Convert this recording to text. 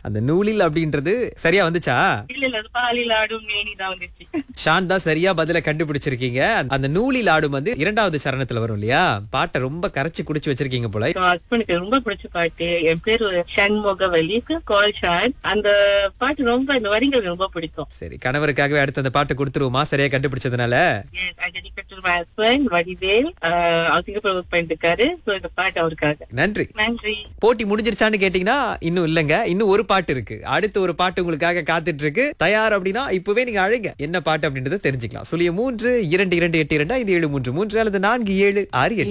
அந்த நூலில் அப்படின்றது சரியா வந்துச்சா இல்ல இல்ல அது பாலில் ஆடும் மேனி தான் வந்துச்சு ஷான் தான் சரியா பதில கண்டுபிடிச்சிருக்கீங்க அந்த நூலில் ஆடும் வந்து இரண்டாவது சரணத்துல வரும் இல்லையா பாட்டை ரொம்ப கரைச்சு குடிச்சு வச்சிருக்கீங்க போல ஹஸ்பண்டுக்கு ரொம்ப பிடிச்ச பாட்டு என் பேர் ஷண்முகவலி கால் ஷான் அந்த பாட்டு ரொம்ப இந்த வரிகள் ரொம்ப பிடிக்கும் சரி கணவருக்காகவே அடுத்து அந்த பாட்டு கொடுத்துருவோமா சரியா கண்டுபிடிச்சதுனால Yes, I dedicate to my husband, Vadivel ஆஹ் அவர் சிங்கப்பூர் ஒர்க் பண்ணிட்டு இருக்காரு So, இந்த பாட்டு அவருக்காக நன்றி நன்றி போட்டி முடிஞ்சிருச்சான்னு கேட்டீங்கன்னா இன்னும் இல்லங்க இன்னும் ஒரு பாட்டு இருக்கு அடுத்து ஒரு பாட்டு உங்களுக்காக காத்துட்டு இருக்கு தயார் அப்படின்னா இப்பவே நீங்க அழைங்க என்ன பாட்டு அப்படின்றத தெரிஞ்சுக்கலாம் சுழிய மூன்று இரண்டு இரண்டு எட்டு இரண்டு ஐந்து ஏழு மூன்று மூன்று அல்லது நான்கு ஏழு ஆறு எட்டு